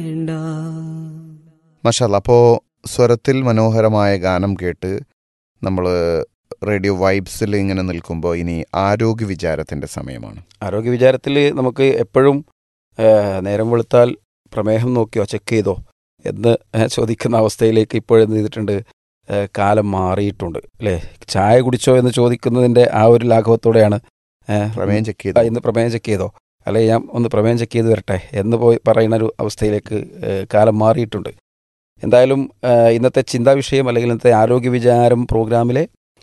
മഷാല അപ്പോൾ സ്വരത്തിൽ മനോഹരമായ ഗാനം കേട്ട് നമ്മൾ റേഡിയോ വൈബ്സിൽ ഇങ്ങനെ നിൽക്കുമ്പോൾ ഇനി ആരോഗ്യ വിചാരത്തിൻ്റെ സമയമാണ് ആരോഗ്യ വിചാരത്തിൽ നമുക്ക് എപ്പോഴും ഏഹ്, നേരം വെളുത്താൽ പ്രമേഹം നോക്കിയോ ചെക്ക് ചെയ്തോ എന്ന് ഏഹ്, ചോദിക്കുന്ന അവസ്ഥയിലേക്ക് ഇപ്പോഴെന്ത് ചെയ്തിട്ടുണ്ട് ഏഹ്, കാലം മാറിയിട്ടുണ്ട് അല്ലേ ചായ കുടിച്ചോ എന്ന് ചോദിക്കുന്നതിൻ്റെ ആ ഒരു ലാഘവത്തോടെയാണ് ഏഹ്, പ്രമേയം ചെക്ക് ആ, ചെയ്ത് ഇന്ന് പ്രമേയം ചെക്ക് ചെയ്തോ അല്ലെ ഞാൻ ഒന്ന് പ്രമേയം ചെക്ക് ചെയ്ത് വരട്ടെ എന്ന് പോയി പറയുന്ന ഒരു അവസ്ഥയിലേക്ക് ഏഹ്, കാലം മാറിയിട്ടുണ്ട് എന്തായാലും ഏഹ്, ഇന്നത്തെ ചിന്താ വിഷയം അല്ലെങ്കിൽ ഇന്നത്തെ ആരോഗ്യ വിചാരം പ്രോഗ്രാമിലെ